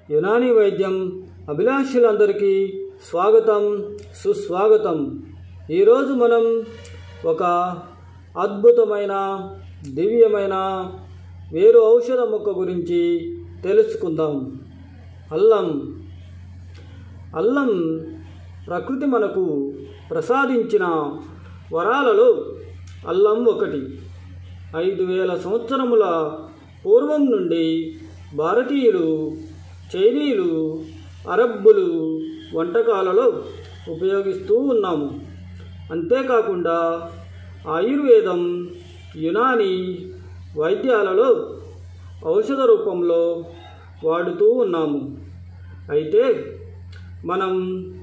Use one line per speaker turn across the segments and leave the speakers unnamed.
యునాని వైద్యం అభిలాషులందరికీ స్వాగతం సుస్వాగతం ఈరోజు మనం ఒక అద్భుతమైన దివ్యమైన వేరు ఔషధ మొక్క గురించి తెలుసుకుందాం అల్లం అల్లం ప్రకృతి మనకు ప్రసాదించిన వరాలలో అల్లం ఒకటి ఐదు వేల సంవత్సరముల పూర్వం నుండి భారతీయులు చైనీయులు అరబ్బులు వంటకాలలో ఉపయోగిస్తూ ఉన్నాము అంతేకాకుండా ఆయుర్వేదం యునాని వైద్యాలలో ఔషధ రూపంలో వాడుతూ ఉన్నాము అయితే మనం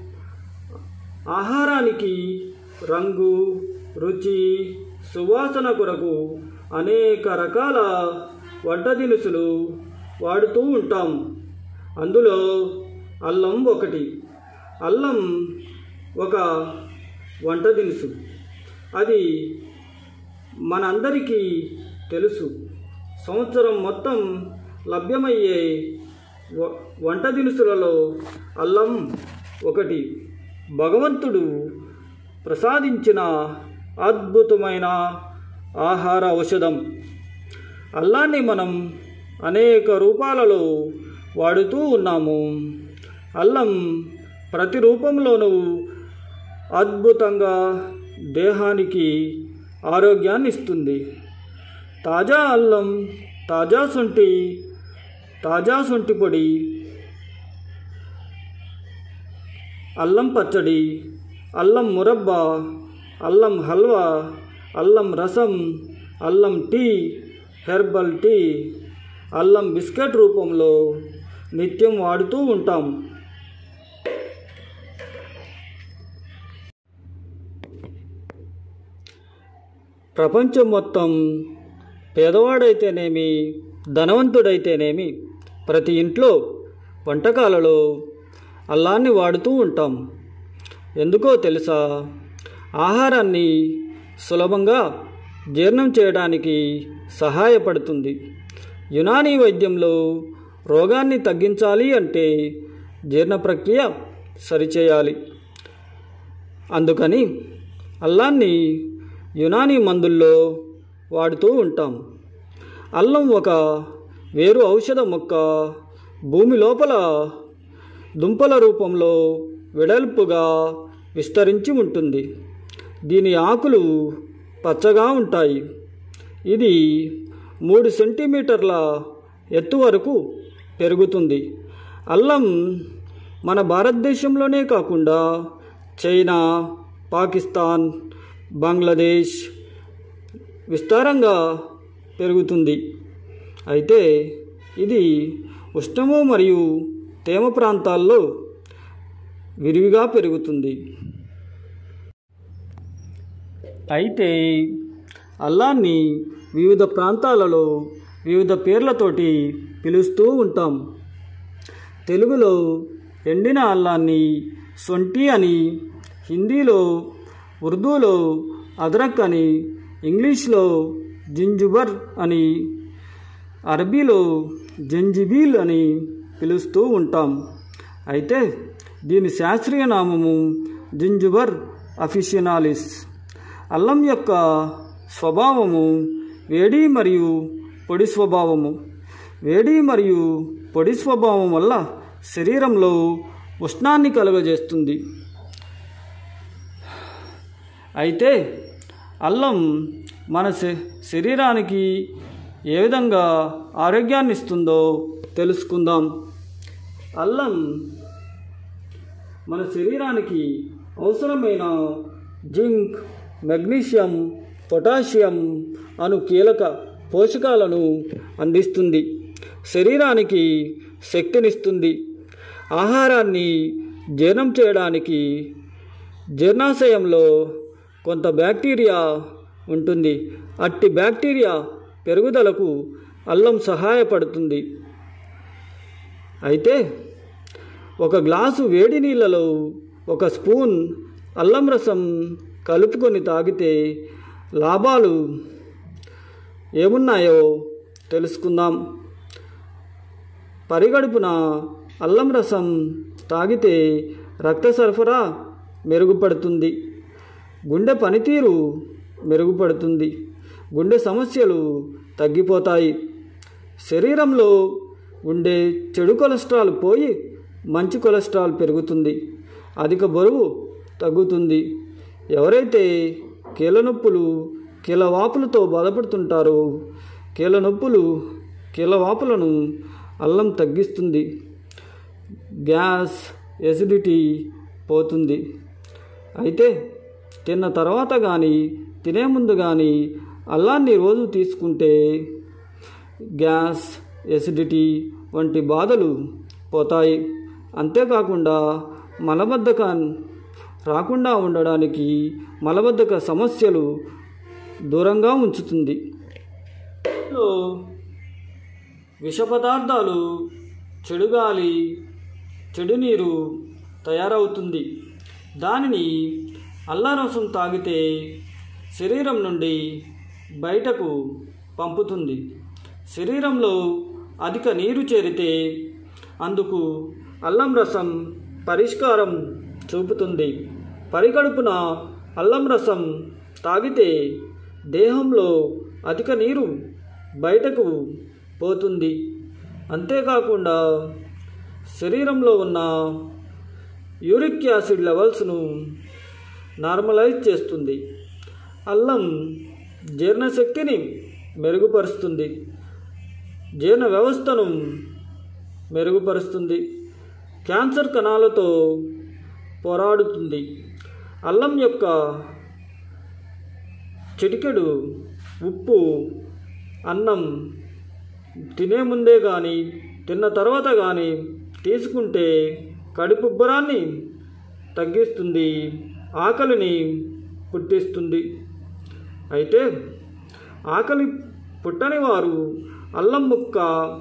ఆహారానికి రంగు రుచి సువాసన కొరకు అనేక రకాల వంట దినుసులు వాడుతూ ఉంటాం అందులో అల్లం ఒకటి అల్లం ఒక వంట దినుసు అది మనందరికీ తెలుసు సంవత్సరం మొత్తం లభ్యమయ్యే వ- వంట దినుసులలో అల్లం ఒకటి భగవంతుడు ప్రసాదించిన అద్భుతమైన ఆహార ఔషధం అల్లాన్ని మనం అనేక రూపాలలో వాడుతూ ఉన్నాము అల్లం ప్రతి రూపంలోనూ అద్భుతంగా దేహానికి ఆరోగ్యాన్ని ఇస్తుంది తాజా అల్లం తాజా సొంటి తాజా సొంటి పొడి అల్లం పచ్చడి అల్లం మురబ్బా అల్లం హల్వా అల్లం రసం అల్లం టీ హెర్బల్ టీ అల్లం బిస్కెట్ రూపంలో నిత్యం వాడుతూ ఉంటాం ప్రపంచం మొత్తం పేదవాడైతేనేమి ధనవంతుడైతేనేమి ప్రతి ఇంట్లో వంటకాలలో అల్లాన్ని వాడుతూ ఉంటాం ఎందుకో తెలుసా ఆహారాన్ని సులభంగా జీర్ణం చేయడానికి సహాయపడుతుంది యునానీ వైద్యంలో రోగాన్ని తగ్గించాలి అంటే జీర్ణ ప్రక్రియ సరిచేయాలి అందుకని అల్లాన్ని యునానీ మందుల్లో వాడుతూ ఉంటాం అల్లం ఒక వేరు ఔషధ మొక్క భూమి లోపల దుంపల రూపంలో వెడల్పుగా విస్తరించి ఉంటుంది దీని ఆకులు పచ్చగా ఉంటాయి ఇది మూడు సెంటీమీటర్ల ఎత్తు వరకు పెరుగుతుంది అల్లం మన భారతదేశంలోనే కాకుండా చైనా పాకిస్తాన్ బంగ్లాదేశ్ విస్తారంగా పెరుగుతుంది అయితే ఇది ఉష్ణము మరియు తేమ ప్రాంతాల్లో విరివిగా పెరుగుతుంది అయితే అల్లాన్ని వివిధ ప్రాంతాలలో వివిధ పేర్లతోటి పిలుస్తూ ఉంటాం తెలుగులో ఎండిన అల్లాన్ని సొంటి అని హిందీలో ఉర్దూలో అదరక్ అని ఇంగ్లీష్లో జింజుబర్ అని అరబీలో జంజిబీల్ అని పిలుస్తూ ఉంటాం అయితే దీని శాస్త్రీయ నామము జింజుబర్ అఫిషియనాలిస్ అల్లం యొక్క స్వభావము వేడి మరియు పొడి స్వభావము వేడి మరియు పొడి స్వభావం వల్ల శరీరంలో ఉష్ణాన్ని కలుగజేస్తుంది అయితే అల్లం మన శ- శరీరానికి ఏ విధంగా ఆరోగ్యాన్ని ఇస్తుందో తెలుసుకుందాం అల్లం మన శరీరానికి అవసరమైన జింక్ మెగ్నీషియం పొటాషియం అను కీలక పోషకాలను అందిస్తుంది శరీరానికి శక్తినిస్తుంది ఆహారాన్ని జీర్ణం చేయడానికి జీర్ణాశయంలో కొంత బ్యాక్టీరియా ఉంటుంది అట్టి బ్యాక్టీరియా పెరుగుదలకు అల్లం సహాయపడుతుంది అయితే ఒక గ్లాసు వేడి నీళ్ళలో ఒక స్పూన్ అల్లం రసం కలుపుకొని తాగితే లాభాలు ఏమున్నాయో తెలుసుకుందాం పరిగడుపున అల్లం రసం తాగితే రక్త సరఫరా మెరుగుపడుతుంది గుండె పనితీరు మెరుగుపడుతుంది గుండె సమస్యలు తగ్గిపోతాయి శరీరంలో ఉండే చెడు కొలెస్ట్రాల్ పోయి మంచి కొలెస్ట్రాల్ పెరుగుతుంది అధిక బరువు తగ్గుతుంది ఎవరైతే కీళ్ళ నొప్పులు కీళ్ళ వాపులతో బాధపడుతుంటారో కీళ్ళ నొప్పులు కీళ్ళ వాపులను అల్లం తగ్గిస్తుంది గ్యాస్ ఎసిడిటీ పోతుంది అయితే తిన్న తర్వాత కానీ తినే ముందు కానీ అల్లాన్ని రోజు తీసుకుంటే గ్యాస్ ఎసిడిటీ వంటి బాధలు పోతాయి అంతేకాకుండా మలబద్ధకం రాకుండా ఉండడానికి మలబద్ధక సమస్యలు దూరంగా ఉంచుతుంది లో విష పదార్థాలు చెడు గాలి చెడు నీరు తయారవుతుంది దానిని అల్లారసం తాగితే శరీరం నుండి బయటకు పంపుతుంది శరీరంలో అధిక నీరు చేరితే అందుకు అల్లం రసం పరిష్కారం చూపుతుంది పరికడుపున అల్లం రసం తాగితే దేహంలో అధిక నీరు బయటకు పోతుంది అంతేకాకుండా శరీరంలో ఉన్న యూరిక్ యాసిడ్ లెవెల్స్ను నార్మలైజ్ చేస్తుంది అల్లం జీర్ణశక్తిని మెరుగుపరుస్తుంది జీర్ణ వ్యవస్థను మెరుగుపరుస్తుంది క్యాన్సర్ కణాలతో పోరాడుతుంది అల్లం యొక్క చిటికెడు ఉప్పు అన్నం తినే ముందే కానీ తిన్న తర్వాత కానీ తీసుకుంటే కడుపుబ్బరాన్ని తగ్గిస్తుంది ఆకలిని పుట్టిస్తుంది అయితే ఆకలి పుట్టని వారు అల్లం ముక్క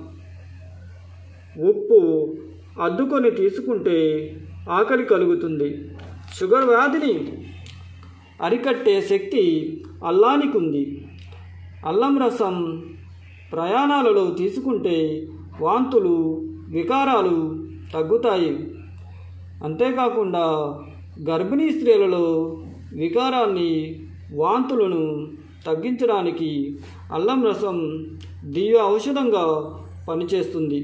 ఉప్పు అద్దుకొని తీసుకుంటే ఆకలి కలుగుతుంది షుగర్ వ్యాధిని అరికట్టే శక్తి అల్లానికి ఉంది అల్లం రసం ప్రయాణాలలో తీసుకుంటే వాంతులు వికారాలు తగ్గుతాయి అంతేకాకుండా గర్భిణీ స్త్రీలలో వికారాన్ని వాంతులను తగ్గించడానికి అల్లం రసం దివ్య ఔషధంగా పనిచేస్తుంది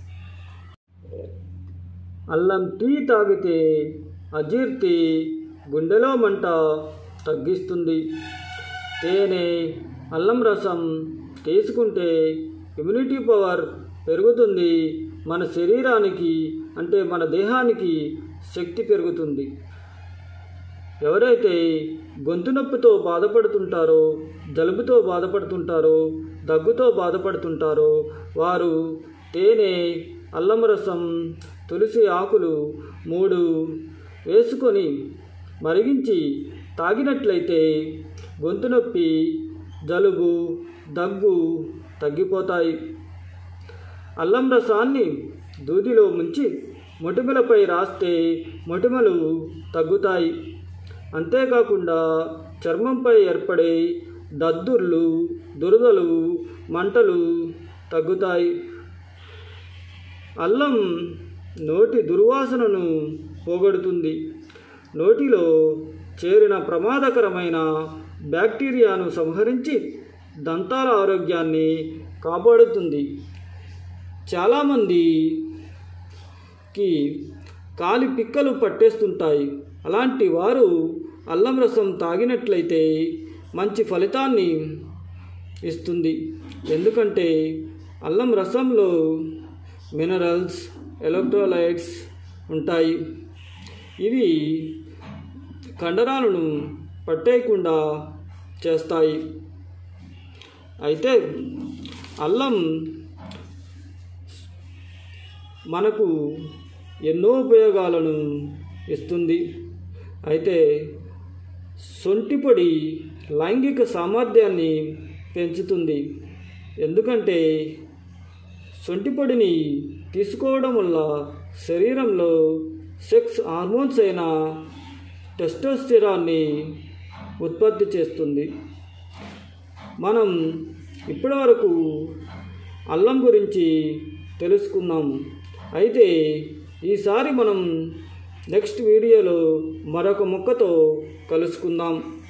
అల్లం టీ తాగితే అజీర్తి గుండెలో మంట తగ్గిస్తుంది తేనె అల్లం రసం తీసుకుంటే ఇమ్యూనిటీ పవర్ పెరుగుతుంది మన శరీరానికి అంటే మన దేహానికి శక్తి పెరుగుతుంది ఎవరైతే గొంతు నొప్పితో బాధపడుతుంటారో జలుబుతో బాధపడుతుంటారో దగ్గుతో బాధపడుతుంటారో వారు తేనె అల్లం రసం తులసి ఆకులు మూడు వేసుకొని మరిగించి తాగినట్లయితే గొంతు నొప్పి జలుబు దగ్గు తగ్గిపోతాయి అల్లం రసాన్ని దూదిలో ముంచి మొటిమలపై రాస్తే మొటిమలు తగ్గుతాయి అంతేకాకుండా చర్మంపై ఏర్పడే దద్దుర్లు దురదలు మంటలు తగ్గుతాయి అల్లం నోటి దుర్వాసనను పోగొడుతుంది నోటిలో చేరిన ప్రమాదకరమైన బ్యాక్టీరియాను సంహరించి దంతాల ఆరోగ్యాన్ని కాపాడుతుంది చాలామందికి కాలి పిక్కలు పట్టేస్తుంటాయి అలాంటి వారు అల్లం రసం తాగినట్లయితే మంచి ఫలితాన్ని ఇస్తుంది ఎందుకంటే అల్లం రసంలో మినరల్స్ ఎలక్ట్రోలైట్స్ ఉంటాయి ఇవి కండరాలను పట్టేయకుండా చేస్తాయి అయితే అల్లం మనకు ఎన్నో ఉపయోగాలను ఇస్తుంది అయితే సొంటిపొడి లైంగిక సామర్థ్యాన్ని పెంచుతుంది ఎందుకంటే సొంటిపొడిని తీసుకోవడం వల్ల శరీరంలో సెక్స్ హార్మోన్స్ అయిన టెస్టోస్టిరాన్ని ఉత్పత్తి చేస్తుంది మనం ఇప్పటివరకు అల్లం గురించి తెలుసుకున్నాము అయితే ఈసారి మనం నెక్స్ట్ వీడియోలో మరొక మొక్కతో కలుసుకుందాం